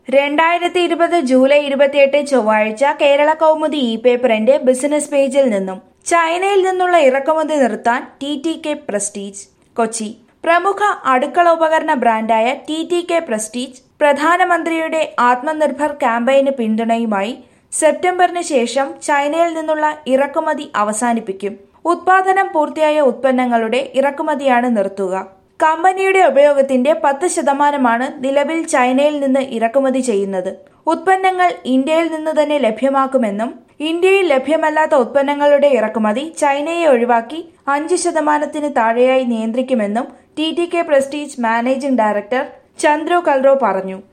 രണ്ടായിരത്തി ഇരുപത് ജൂലൈ ഇരുപത്തിയെട്ട് ചൊവ്വാഴ്ച കേരള കൗമുദി ഇ പേപ്പറിന്റെ ബിസിനസ് പേജിൽ നിന്നും ചൈനയിൽ നിന്നുള്ള ഇറക്കുമതി നിർത്താൻ T T K prestige Kochi പ്രമുഖ അടുക്കള ഉപകരണ ബ്രാൻഡായ ടി ടി കെ പ്രസ്റ്റീജ് പ്രധാനമന്ത്രിയുടെ ആത്മനിർഭർ ക്യാമ്പയിന് പിന്തുണയുമായി സെപ്റ്റംബറിന് ശേഷം ചൈനയിൽ നിന്നുള്ള ഇറക്കുമതി അവസാനിപ്പിക്കും ഉത്പാദനം പൂർത്തിയായ ഉത്പന്നങ്ങളുടെ ഇറക്കുമതിയാണ് നിർത്തുക കമ്പനിയുടെ ഉപയോഗത്തിന്റെ പത്ത് ശതമാനമാണ് നിലവിൽ ചൈനയിൽ നിന്ന് ഇറക്കുമതി ചെയ്യുന്നത് ഉത്പന്നങ്ങൾ ഇന്ത്യയിൽ നിന്ന് തന്നെ ലഭ്യമാക്കുമെന്നും ഇന്ത്യയിൽ ലഭ്യമല്ലാത്ത ഉത്പന്നങ്ങളുടെ ഇറക്കുമതി ചൈനയെ ഒഴിവാക്കി അഞ്ച് ശതമാനത്തിന് താഴെയായി നിയന്ത്രിക്കുമെന്നും T T K prestige managing director Chandru Kalro പറഞ്ഞു